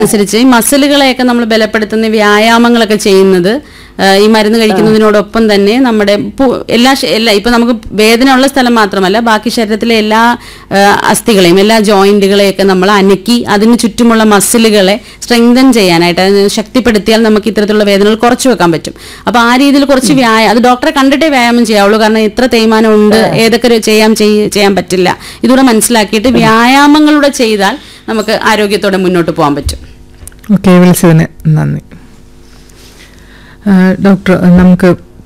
അനുസരിച്ച് ഈ മസിലുകളെയൊക്കെ നമ്മൾ ബലപ്പെടുത്തുന്ന വ്യായാമങ്ങളൊക്കെ ചെയ്യുന്നത് ആ, ഈ മരുന്ന് കഴിക്കുന്നതിനോടൊപ്പം തന്നെ നമ്മുടെ പു- എല്ലാ ശ- എല്ലാ ഇപ്പൊ നമുക്ക് വേദന ഉള്ള സ്ഥലം മാത്രമല്ല ബാക്കി ശരീരത്തിലെ എല്ലാ ആ, അസ്ഥികളെയും എല്ലാ ജോയിന്റുകളെയൊക്കെ നമ്മൾ അനക്കി അതിന് ചുറ്റുമുള്ള മസിലുകളെ സ്ട്രെങ്തൻ ചെയ്യാനായിട്ട് അതിനെ ശക്തിപ്പെടുത്തിയാൽ നമുക്ക് ഇത്തരത്തിലുള്ള വേദനകൾ കുറച്ച് വെക്കാൻ പറ്റും അപ്പൊ ആ രീതിയിൽ കുറച്ച് വ്യായാമം അത് ഡോക്ടറെ കണ്ടിട്ടേ വ്യായാമം ചെയ്യാവുള്ളൂ കാരണം എത്ര തേയ്മാനം ഉണ്ട് ഏതൊക്കെ ഒരു ചെയ്യാൻ ചെയ്യ- ചെയ്യാൻ പറ്റില്ല ഇതുകൂടെ മനസ്സിലാക്കിയിട്ട് വ്യായാമങ്ങളൂടെ ചെയ്താൽ നമുക്ക് ആരോഗ്യത്തോടെ മുന്നോട്ട് പോകാൻ പറ്റും ഓക്കെ വിളിച്ചതിന് നന്ദി ആ, ഡോക്ടർ നമുക്ക്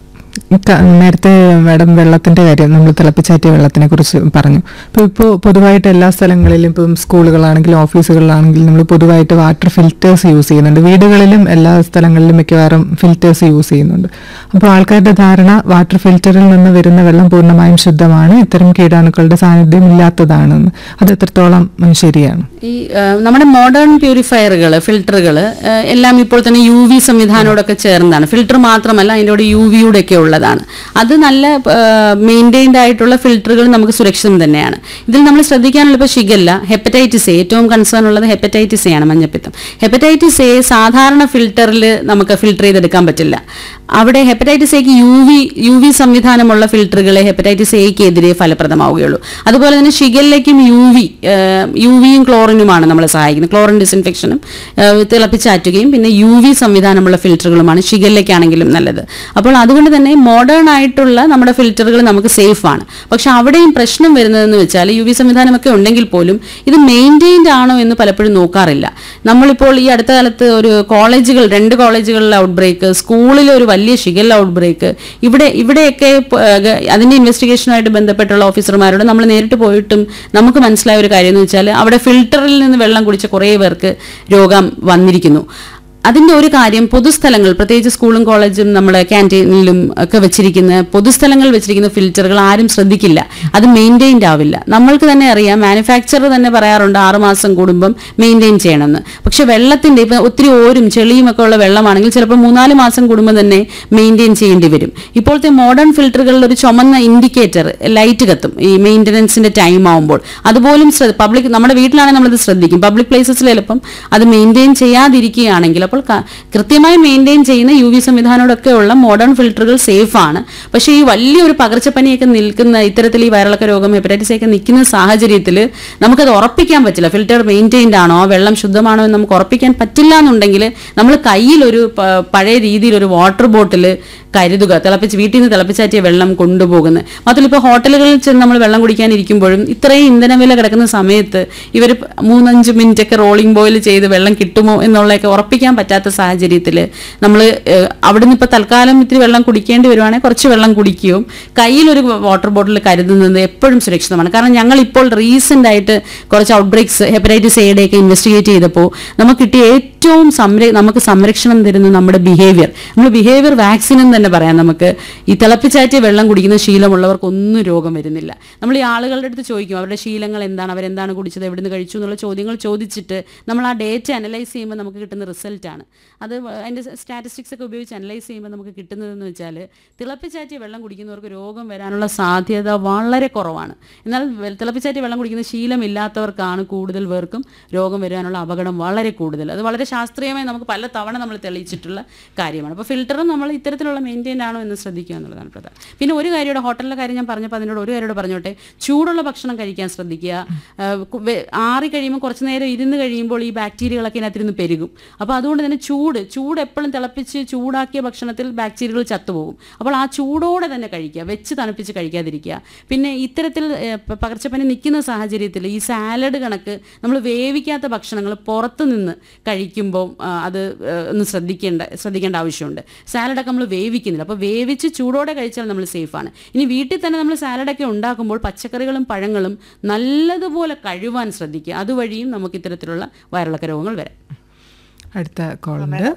ക- നേരത്തെ മാഡം വെള്ളത്തിന്റെ കാര്യം നമ്മൾ തിളപ്പിച്ചാറ്റിയ വെള്ളത്തിനെ കുറിച്ച് പറഞ്ഞു അപ്പോൾ ഇപ്പോൾ പൊതുവായിട്ട് എല്ലാ സ്ഥലങ്ങളിലും ഇപ്പം സ്കൂളുകളാണെങ്കിലും ഓഫീസുകളിലാണെങ്കിലും നമ്മൾ പൊതുവായിട്ട് വാട്ടർ ഫിൽറ്റേഴ്സ് യൂസ് ചെയ്യുന്നുണ്ട് വീടുകളിലും എല്ലാ സ്ഥലങ്ങളിലും മിക്കവാറും ഫിൽറ്റേഴ്സ് യൂസ് ചെയ്യുന്നുണ്ട് അപ്പോൾ ആൾക്കാരുടെ ധാരണ വാട്ടർ ഫിൽറ്ററിൽ നിന്ന് വരുന്ന വെള്ളം പൂർണ്ണമായും ശുദ്ധമാണ് ഇത്തരം കീടാണുക്കളുടെ സാന്നിധ്യം ഇല്ലാത്തതാണെന്ന് അത് എത്രത്തോളം ഉം, ശരിയാണ് ഈ ആ, നമ്മുടെ മോഡേൺ പ്യൂരിഫയറുകൾ ഫിൽറ്ററുകൾ എല്ലാം ഇപ്പോൾ തന്നെ യു വി സംവിധാനത്തോടൊക്കെ ചേർന്നതാണ് ഫിൽറ്റർ മാത്രമല്ല അതിൻ്റെ കൂടെ യു വിയുടെ ഒക്കെ ഉള്ളതാണ് അത് നല്ല മെയിൻറ്റൈൻഡ് ആയിട്ടുള്ള ഫിൽറ്ററുകൾ നമുക്ക് സുരക്ഷിതം തന്നെയാണ് ഇതിൽ നമ്മൾ ശ്രദ്ധിക്കാനുള്ള ഇപ്പോൾ ഷിഗല്ല ഹെപ്പറ്റൈറ്റിസ് എ ഏറ്റവും കൺസേൺ ഉള്ളത് ഹെപ്പറ്റൈറ്റിസ് എ ആണ് മഞ്ഞപ്പിത്തം ഹെപ്പറ്റൈറ്റിസ് എ സാധാരണ ഫിൽറ്ററിൽ നമുക്ക് ഫിൽറ്റർ ചെയ്തെടുക്കാൻ പറ്റില്ല അവിടെ ഹെപ്പറ്റൈറ്റിസ് എക്ക് യു വി യു വി സംവിധാനമുള്ള ഫിൽറ്ററുകളെ ഹെപ്പറ്റൈറ്റിസ് എക്ക് എതിരെ ഫലപ്രദമാവുകയുള്ളൂ അതുപോലെ തന്നെ ഷിഗല്ലയ്ക്കും യു വി യു വിയും ക്ലോറിനുമാണ് നമ്മളെ സഹായിക്കുന്നത് ക്ലോറിൻ ഡിസിൻഫെക്ഷനും തിളപ്പിച്ചാറ്റുകയും പിന്നെ യു വി സംവിധാനമുള്ള ഫിൽറ്ററുകളുമാണ് ഷിഗല്ലയ്ക്കാണെങ്കിലും നല്ലത് അപ്പോൾ അതുകൊണ്ട് തന്നെ മോഡേൺ ആയിട്ടുള്ള നമ്മുടെ ഫിൽറ്ററുകൾ നമുക്ക് സേഫ് ആണ് പക്ഷെ അവിടെയും പ്രശ്നം വരുന്നതെന്ന് വെച്ചാൽ യു വി സംവിധാനമൊക്കെ ഉണ്ടെങ്കിൽ പോലും ഇത് മെയിൻറ്റെയിൻഡ് ആണോ എന്ന് പലപ്പോഴും നോക്കാറില്ല നമ്മളിപ്പോൾ ഈ അടുത്ത കാലത്ത് ഒരു കോളേജുകൾ രണ്ട് കോളേജുകളിലെ ഔട്ട് ബ്രേക്ക് സ്കൂളിലെ ഒരു വലിയ ഷിഗല്ല ഔട്ട് ബ്രേക്ക് ഇവിടെ ഇവിടെയൊക്കെ പ- ഏഹ് അതിന്റെ ഇൻവെസ്റ്റിഗേഷനുമായിട്ട് ബന്ധപ്പെട്ടുള്ള ഓഫീസർമാരോട് നമ്മൾ നേരിട്ട് പോയിട്ടും നമുക്ക് മനസ്സിലായ ഒരു കാര്യം എന്ന് വെച്ചാൽ അവിടെ ഫിൽറ്ററിൽ നിന്ന് വെള്ളം കുടിച്ച കുറേ പേർക്ക് രോഗം വന്നിരിക്കുന്നു അതിന്റെ ഒരു കാര്യം പൊതുസ്ഥലങ്ങൾ പ്രത്യേകിച്ച് സ്കൂളും കോളേജും നമ്മുടെ ക്യാൻറ്റീനിലും ഒക്കെ വെച്ചിരിക്കുന്ന പൊതുസ്ഥലങ്ങളിൽ വെച്ചിരിക്കുന്ന ഫിൽറ്ററുകൾ ആരും ശ്രദ്ധിക്കില്ല അത് മെയിൻറ്റെയിൻഡ് ആവില്ല നമ്മൾക്ക് തന്നെ അറിയാം മാനുഫാക്ചറർ തന്നെ പറയാറുണ്ട് ആറ് മാസം കൂടുമ്പം മെയിൻറ്റെയിൻ ചെയ്യണമെന്ന് പക്ഷെ വെള്ളത്തിന്റെ ഇപ്പൊ ഒത്തിരി ഓരും ചെളിയും ഒക്കെ ഉള്ള വെള്ളമാണെങ്കിൽ ചിലപ്പോൾ മൂന്നാല് മാസം കൂടുമ്പോൾ തന്നെ മെയിൻറ്റെയിൻ ചെയ്യേണ്ടി വരും ഇപ്പോഴത്തെ മോഡേൺ ഫിൽറ്ററുകളിൽ ഒരു ചുമന്ന ഇൻഡിക്കേറ്റർ ലൈറ്റ് കത്തും ഈ മെയിൻ്റനൻസിന്റെ ടൈം ആവുമ്പോൾ അതുപോലും പബ്ലിക് നമ്മുടെ വീട്ടിലാണെങ്കിൽ നമ്മളത് ശ്രദ്ധിക്കും പബ്ലിക് പ്ലേസസിൽ ചിലപ്പം അത് മെയിൻറ്റെയിൻ ചെയ്യാതിരിക്കുകയാണെങ്കിൽ അപ്പോൾ ക- കൃത്യമായി മെയിൻറ്റെയിൻ ചെയ്യുന്ന യു വി സംവിധാനോടൊക്കെ ഉള്ള മോഡേൺ ഫിൽറ്ററുകൾ സേഫ് ആണ് പക്ഷേ ഈ വലിയൊരു പകർച്ചപ്പനിയൊക്കെ നിൽക്കുന്ന ഇത്തരത്തിൽ ഈ വയറിളക്ക രോഗം ഹെപ്പറ്റൈറ്റിസ് ഒക്കെ നിൽക്കുന്ന സാഹചര്യത്തിൽ നമുക്കത് ഉറപ്പിക്കാൻ പറ്റില്ല ഫിൽറ്റർ മെയിൻറ്റെയിൻഡ് ആണോ ആ വെള്ളം ശുദ്ധമാണോ എന്ന് നമുക്ക് ഉറപ്പിക്കാൻ പറ്റില്ല എന്നുണ്ടെങ്കിൽ നമ്മൾ കയ്യിൽ ഒരു പ- പഴയ രീതിയിൽ ഒരു വാട്ടർ ബോട്ടിൽ കരുതുക തിളപ്പിച്ച് വീട്ടിൽ നിന്ന് തിളപ്പിച്ചാറ്റിയ വെള്ളം കൊണ്ടുപോകുന്നത് മാത്രമല്ല ഇപ്പോൾ ഹോട്ടലുകളിൽ ചെന്ന് നമ്മൾ വെള്ളം കുടിക്കാനിരിക്കുമ്പോഴും ഇത്രയും ഇന്ധനവില കിടക്കുന്ന സമയത്ത് ഇവർ മൂന്നഞ്ച് മിനിറ്റ് ഒക്കെ റോളിംഗ് ബോയിൽ ചെയ്ത് വെള്ളം കിട്ടുമോ എന്നുള്ളതൊക്കെ ഉറപ്പിക്കാൻ പറ്റാത്ത സാഹചര്യത്തിൽ നമ്മൾ അവിടുന്ന് ഇപ്പോൾ തൽക്കാലം ഇത്തിരി വെള്ളം കുടിക്കേണ്ടി വരുവാണെങ്കിൽ കുറച്ച് വെള്ളം കുടിക്കുകയും കയ്യിലൊരു വാട്ടർ ബോട്ടിൽ കരുതുന്നത് എപ്പോഴും സുരക്ഷിതമാണ് കാരണം ഞങ്ങൾ ഇപ്പോൾ റീസെൻ്റ് ആയിട്ട് കുറച്ച് ഔട്ട് ബ്രേക്സ് ഹെപ്പറ്റൈറ്റിസ് എയുടെ ഒക്കെ ഇൻവെസ്റ്റിഗേറ്റ് ചെയ്തപ്പോൾ നമുക്ക് കിട്ടിയ ഏറ്റവും സംര നമുക്ക് സംരക്ഷണം തരുന്ന നമ്മുടെ ബിഹേവിയർ നമ്മൾ ബിഹേവിയർ വാക്സിൻ എന്ന് തന്നെ പറയാം നമുക്ക് ഈ തിളപ്പിച്ചാറ്റിയ വെള്ളം കുടിക്കുന്ന ശീലമുള്ളവർക്കൊന്നും രോഗം വരുന്നില്ല നമ്മൾ ഈ ആളുകളുടെ അടുത്ത് ചോദിക്കും അവരുടെ ശീലങ്ങൾ എന്താണ് അവരെന്താണ് കുടിച്ചത് എവിടുന്ന് കഴിച്ചു എന്നുള്ള ചോദ്യങ്ങൾ ചോദിച്ചിട്ട് നമ്മൾ ആ ഡേറ്റ അനലൈസ് ചെയ്യുമ്പോൾ നമുക്ക് കിട്ടുന്ന റിസൾട്ടാണ് അത് അതിൻ്റെ സ്റ്റാറ്റിസ്റ്റിക്സ് ഒക്കെ ഉപയോഗിച്ച് അനലൈസ് ചെയ്യുമ്പോൾ നമുക്ക് കിട്ടുന്നതെന്ന് വെച്ചാൽ തിളപ്പിച്ചാറ്റിയ വെള്ളം കുടിക്കുന്നവർക്ക് രോഗം വരാനുള്ള സാധ്യത വളരെ കുറവാണ് എന്നാൽ വെ- തിളപ്പിച്ചാറ്റിയ വെള്ളം കുടിക്കുന്ന ശീലമില്ലാത്തവർക്കാണ് കൂടുതൽ പേർക്കും രോഗം വരാനുള്ള അപകടം വളരെ കൂടുതൽ അത് വളരെ ശാസ്ത്രീയമായി നമുക്ക് പല തവണ നമ്മൾ തെളിയിച്ചിട്ടുള്ള കാര്യമാണ് അപ്പോൾ ഫിൽറ്ററും നമ്മൾ ഇത്തരത്തിലുള്ള മെയിൻറ്റെയിൻ ആണോ എന്ന് ശ്രദ്ധിക്കുക എന്നുള്ളതാണ് പ്രധാനം പിന്നെ ഒരു കാര്യയുടെ ഹോട്ടലിലെ കാര്യം ഞാൻ പറഞ്ഞപ്പോൾ അതിനോട് ഒരു കാര്യോട് പറഞ്ഞോട്ടെ ചൂടുള്ള ഭക്ഷണം കഴിക്കാൻ ശ്രദ്ധിക്കുക ആ, കു- വെ- ആറി കഴിയുമ്പോൾ കുറച്ച് നേരം ഇരുന്ന് കഴിയുമ്പോൾ ഈ ബാക്ടീരിയകളൊക്കെ ഇതിനകത്തിരുന്ന് പെരുകും അപ്പോൾ അതുകൊണ്ട് തന്നെ ചൂട് ചൂട് എപ്പോഴും തിളപ്പിച്ച് ചൂടാക്കിയ ഭക്ഷണത്തിൽ ബാക്ടീരിയകൾ ചത്തുപോകും അപ്പോൾ ആ ചൂടോടെ തന്നെ കഴിക്കുക വെച്ച് തണുപ്പിച്ച് കഴിക്കാതിരിക്കുക പിന്നെ ഇത്തരത്തിൽ ഏ, പ- പകർച്ചപ്പനി നിൽക്കുന്ന സാഹചര്യത്തിൽ ഈ സാലഡ് കണക്ക് നമ്മൾ വേവിക്കാത്ത ഭക്ഷണങ്ങൾ പുറത്ത് നിന്ന് കഴിക്കുമ്പോൾ ആ, അത് ഏ, ഒന്ന് ശ്രദ്ധിക്കേണ്ട ശ്രദ്ധിക്കേണ്ട ആവശ്യമുണ്ട് സാലഡൊക്കെ നമ്മൾ വേവിക്കുന്നില്ല അപ്പോൾ വേവിച്ച് ചൂടോടെ കഴിച്ചാൽ നമ്മൾ സേഫാണ് ഇനി വീട്ടിൽ തന്നെ നമ്മൾ സാലഡൊക്കെ ഉണ്ടാക്കുമ്പോൾ പച്ചക്കറികളും പഴങ്ങളും നല്ലതുപോലെ കഴുകാൻ ശ്രദ്ധിക്കുക അതുവഴിയും നമുക്ക് ഇത്തരത്തിലുള്ള വയറിളക്ക രോഗങ്ങൾ വരാം അടുത്ത കോളുണ്ട്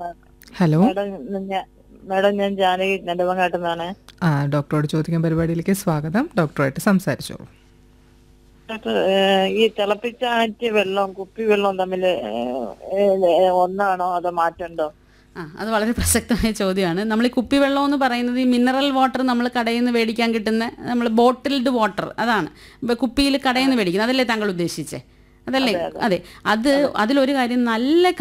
ഹലോ മാഡം ഞാൻ മാഡം ഞാൻ ജാനകി നെടുമങ്ങാട്ടുന്നാണ് ആ ഡോക്ടറോട് ചോദിക്കാൻ പരിപാടിയിലേക്ക് സ്വാഗതം ഡോക്ടറുമായിട്ട് സംസാരിച്ചോളൂ ഡോക്ടർ ഏഹ്, ഈ തിളപ്പിച്ചാറ്റിയ വെള്ളവും കുപ്പി വെള്ളവും തമ്മിൽ ഒന്നാണോ അതോ മാറ്റമുണ്ടോ ആ അത് വളരെ പ്രസക്തമായ ചോദ്യമാണ് നമ്മൾ ഈ കുപ്പിവെള്ളം എന്ന് പറയുന്നത് ഈ മിനറൽ വാട്ടർ നമ്മൾ കടയിൽ നിന്ന് മേടിക്കാൻ കിട്ടുന്ന നമ്മൾ ബോട്ടിൽഡ് വാട്ടർ അതാണ് ഇപ്പൊ കുപ്പിയിൽ കടയിൽ നിന്ന് മേടിക്കുന്നത് അതല്ലേ താങ്കൾ ഉദ്ദേശിച്ചേ അതല്ലേ അതെ അത് അതിലൊരു കാര്യം നല്ല